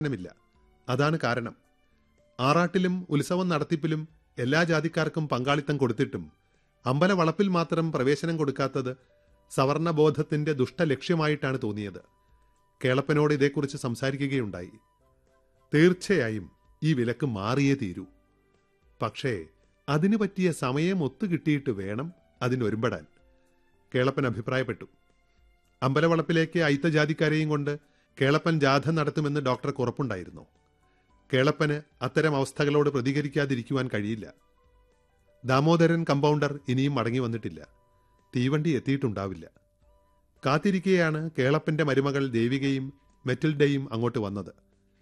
പ്രവേശനമില്ല അതാണ് കാരണം ആറാട്ടിലും ഉത്സവം നടത്തിപ്പിലും എല്ലാ ജാതിക്കാർക്കും പങ്കാളിത്തം കൊടുത്തിട്ടും അമ്പലവളപ്പിൽ മാത്രം പ്രവേശനം കൊടുക്കാത്തത് സവർണബോധത്തിന്റെ ദുഷ്ടലക്ഷ്യമായിട്ടാണ് തോന്നിയത് കേളപ്പനോട് ഇതേക്കുറിച്ച് സംസാരിക്കുകയുണ്ടായി തീർച്ചയായും ഈ വിലക്ക് മാറിയേ തീരൂ പക്ഷേ അതിനു പറ്റിയ സമയം ഒത്തുകിട്ടിയിട്ട് വേണം അതിനൊരുമ്പടാൻ കേളപ്പൻ അഭിപ്രായപ്പെട്ടു അമ്പലവളപ്പിലേക്ക് അയിത്തജാതിക്കാരെയും കൊണ്ട് കേളപ്പൻ ജാഥ നടത്തുമെന്ന് ഡോക്ടർക്ക് ഉറപ്പുണ്ടായിരുന്നു കേളപ്പന് അത്തരം അവസ്ഥകളോട് പ്രതികരിക്കാതിരിക്കുവാൻ കഴിയില്ല ദാമോദരൻ കമ്പൗണ്ടർ ഇനിയും മടങ്ങി വന്നിട്ടില്ല തീവണ്ടി എത്തിയിട്ടുണ്ടാവില്ല കാത്തിരിക്കെയാണ് കേളപ്പന്റെ മരുമകൾ ദേവികയും മെറ്റിൽഡയും അങ്ങോട്ട് വന്നത്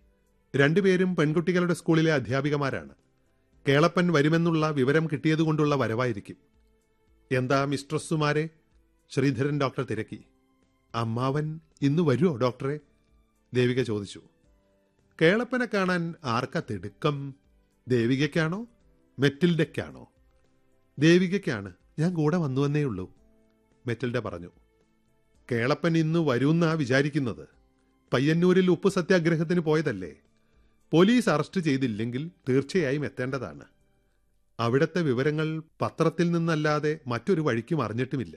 രണ്ടുപേരും പെൺകുട്ടികളുടെ സ്കൂളിലെ അധ്യാപികമാരാണ് കേളപ്പൻ വരുമെന്നുള്ള വിവരം കിട്ടിയതുകൊണ്ടുള്ള വരവായിരിക്കും എന്താ മിസ്ട്രസ്സുമാരെ ശ്രീധരൻ ഡോക്ടർ തിരക്കി അമ്മാവൻ ഇന്ന് വരുമോ ഡോക്ടറെ ദേവിക ചോദിച്ചു കേളപ്പനെ കാണാൻ ആർക്കാ തിടുക്കം ദേവികയ്ക്കാണോ മെറ്റിൽഡയ്ക്കാണോ ദേവികയ്ക്കാണ് ഞാൻ കൂടെ വന്നുവെന്നേ ഉള്ളൂ മെറ്റിൽഡ പറഞ്ഞു കേളപ്പൻ ഇന്ന് വരുന്നാ വിചാരിക്കുന്നത് പയ്യന്നൂരിൽ ഉപ്പ് സത്യാഗ്രഹത്തിന് പോയതല്ലേ പോലീസ് അറസ്റ്റ് ചെയ്തില്ലെങ്കിൽ തീർച്ചയായും എത്തേണ്ടതാണ് അവിടത്തെ വിവരങ്ങൾ പത്രത്തിൽ നിന്നല്ലാതെ മറ്റൊരു വഴിക്കും അറിഞ്ഞിട്ടുമില്ല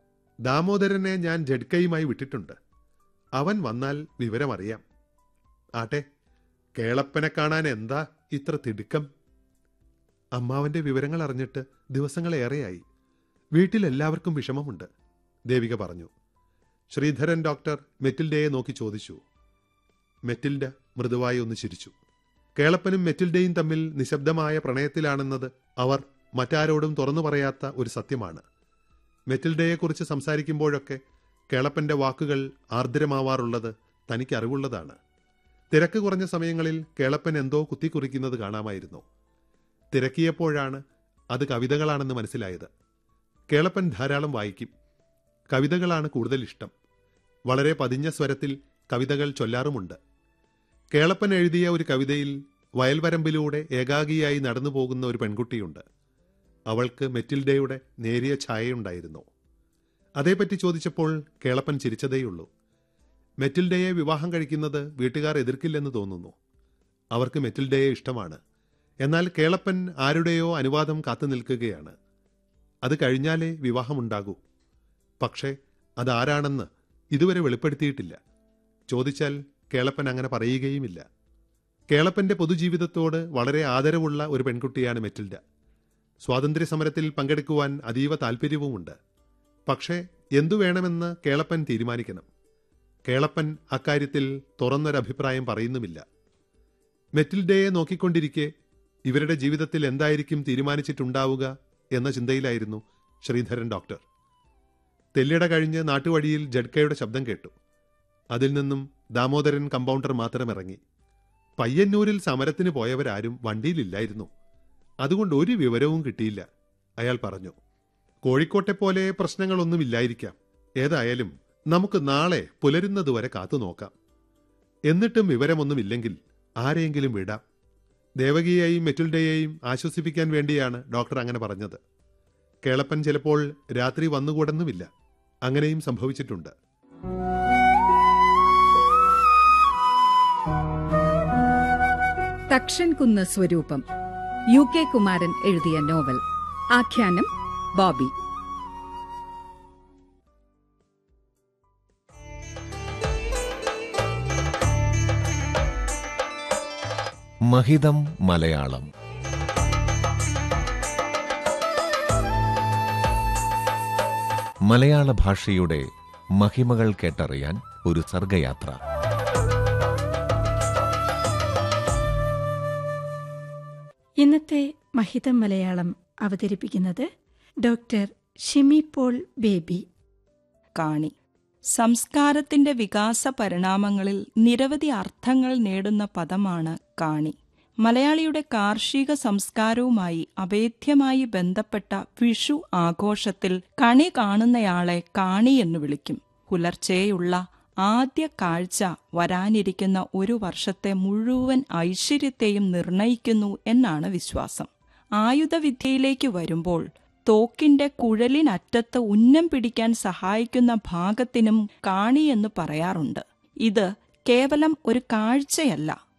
ദാമോദരനെ ഞാൻ ജഡ്കയുമായി വിട്ടിട്ടുണ്ട് അവൻ വന്നാൽ വിവരമറിയാം ആട്ടെ കേളപ്പനെ കാണാൻ എന്താ ഇത്ര തിടുക്കം അമ്മാവന്റെ വിവരങ്ങൾ അറിഞ്ഞിട്ട് ദിവസങ്ങളേറെയായി വീട്ടിലെല്ലാവർക്കും വിഷമമുണ്ട് ദേവിക പറഞ്ഞു ശ്രീധരൻ ഡോക്ടർ മെറ്റിൽഡയെ നോക്കി ചോദിച്ചു മെറ്റിൽഡ മൃദുവായി ഒന്ന് ചിരിച്ചു കേളപ്പനും മെറ്റിൽഡയും തമ്മിൽ നിശബ്ദമായ പ്രണയത്തിലാണെന്നത് അവർ മറ്റാരോടും തുറന്നു പറയാത്ത ഒരു സത്യമാണ് മെറ്റിൽഡയെക്കുറിച്ച് സംസാരിക്കുമ്പോഴൊക്കെ കേളപ്പന്റെ വാക്കുകൾ ആർദ്രമാവാറുള്ളത് തനിക്ക് അറിവുള്ളതാണ് തിരക്ക് കുറഞ്ഞ സമയങ്ങളിൽ കേളപ്പൻ എന്തോ കുത്തിക്കുറിക്കുന്നത് കാണാമായിരുന്നു തിരക്കിയപ്പോഴാണ് അത് കവിതകളാണെന്ന് മനസ്സിലായത് കേളപ്പൻ ധാരാളം വായിക്കും കവിതകളാണ് കൂടുതൽ ഇഷ്ടം വളരെ പതിഞ്ഞ സ്വരത്തിൽ കവിതകൾ ചൊല്ലാറുമുണ്ട് കേളപ്പൻ എഴുതിയ ഒരു കവിതയിൽ വയൽവരമ്പിലൂടെ ഏകാഗിയായി നടന്നു പോകുന്ന ഒരു പെൺകുട്ടിയുണ്ട് അവൾക്ക് മെറ്റിൽഡയുടെ നേരിയ ഛായയുണ്ടായിരുന്നു അതേപ്പറ്റി ചോദിച്ചപ്പോൾ കേളപ്പൻ ചിരിച്ചതേയുള്ളൂ മെറ്റിൽഡയെ വിവാഹം കഴിക്കുന്നത് വീട്ടുകാർ എതിർക്കില്ലെന്ന് തോന്നുന്നു അവർക്ക് മെറ്റിൽഡയെ ഇഷ്ടമാണ് എന്നാൽ കേളപ്പൻ ആരുടെയോ അനുവാദം കാത്തു നിൽക്കുകയാണ് അത് കഴിഞ്ഞാലേ വിവാഹമുണ്ടാകൂ പക്ഷേ അതാരാണെന്ന് ഇതുവരെ വെളിപ്പെടുത്തിയിട്ടില്ല ചോദിച്ചാൽ കേളപ്പൻ അങ്ങനെ പറയുകയുമില്ല കേളപ്പന്റെ പൊതുജീവിതത്തോട് വളരെ ആദരവുള്ള ഒരു പെൺകുട്ടിയാണ് മെറ്റിൽഡ സ്വാതന്ത്ര്യ സമരത്തിൽ പങ്കെടുക്കുവാൻ അതീവ താല്പര്യവുമുണ്ട് പക്ഷേ എന്തു വേണമെന്ന് കേളപ്പൻ തീരുമാനിക്കണം കേളപ്പൻ അക്കാര്യത്തിൽ തുറന്നൊരഭിപ്രായം പറയുന്നുമില്ല മെറ്റിൽഡയെ നോക്കിക്കൊണ്ടിരിക്കെ ഇവരുടെ ജീവിതത്തിൽ എന്തായിരിക്കും തീരുമാനിച്ചിട്ടുണ്ടാവുക എന്ന ചിന്തയിലായിരുന്നു ശ്രീധരൻ ഡോക്ടർ തെല്ലിട കഴിഞ്ഞ് നാട്ടുവഴിയിൽ ജഡ്കയുടെ ശബ്ദം കേട്ടു അതിൽ നിന്നും ദാമോദരൻ കമ്പൗണ്ടർ മാത്രം ഇറങ്ങി പയ്യന്നൂരിൽ സമരത്തിന് പോയവരാരും വണ്ടിയിലില്ലായിരുന്നു അതുകൊണ്ട് ഒരു വിവരവും കിട്ടിയില്ല അയാൾ പറഞ്ഞു കോഴിക്കോട്ടെ പോലെ പ്രശ്നങ്ങളൊന്നുമില്ലായിരിക്കാം ഏതായാലും നമുക്ക് നാളെ പുലരുന്നതുവരെ കാത്തു നോക്കാം എന്നിട്ടും വിവരമൊന്നുമില്ലെങ്കിൽ ആരെയെങ്കിലും വിടാം ദേവകിയെയും മെറ്റിൽഡയെയും ആശ്വസിപ്പിക്കാൻ വേണ്ടിയാണ് ഡോക്ടർ അങ്ങനെ പറഞ്ഞത് കേളപ്പൻ ചിലപ്പോൾ രാത്രി വന്നുകൂടുന്നുമില്ല അങ്ങനെയും സംഭവിച്ചിട്ടുണ്ട് തക്ഷൻകുന്ന് സ്വരൂപം യു കെ കുമാരൻ എഴുതിയ നോവൽ ആഖ്യാനം ബോബി മഹിതം മലയാളം മലയാള ഭാഷയുടെ മഹിമകൾ കേട്ടറിയാൻ ഒരു സർഗയാത്ര ഇന്നത്തെ മഹിതം മലയാളം അവതരിപ്പിക്കുന്നത് ഡോക്ടർ ഷിമി പോൾ ബേബി കാണി സംസ്കാരത്തിന്റെ വികാസ പരിണാമങ്ങളിൽ നിരവധി അർത്ഥങ്ങൾ നേടുന്ന പദമാണ് കാണി മലയാളിയുടെ കാർഷിക സംസ്കാരവുമായി അഭേദ്യമായി ബന്ധപ്പെട്ട വിഷു ആഘോഷത്തിൽ കണി കാണുന്നയാളെ കാണി എന്ന് വിളിക്കും പുലർച്ചെയുള്ള ആദ്യ കാഴ്ച വരാനിരിക്കുന്ന ഒരു വർഷത്തെ മുഴുവൻ ഐശ്വര്യത്തെയും നിർണയിക്കുന്നു എന്നാണ് വിശ്വാസം ആയുധവിദ്യയിലേക്ക് വരുമ്പോൾ തോക്കിന്റെ കുഴലിനറ്റത്ത് ഉന്നം പിടിക്കാൻ സഹായിക്കുന്ന ഭാഗത്തിനും കാണി എന്ന് പറയാറുണ്ട് ഇത് കേവലം ഒരു കാഴ്ചയല്ല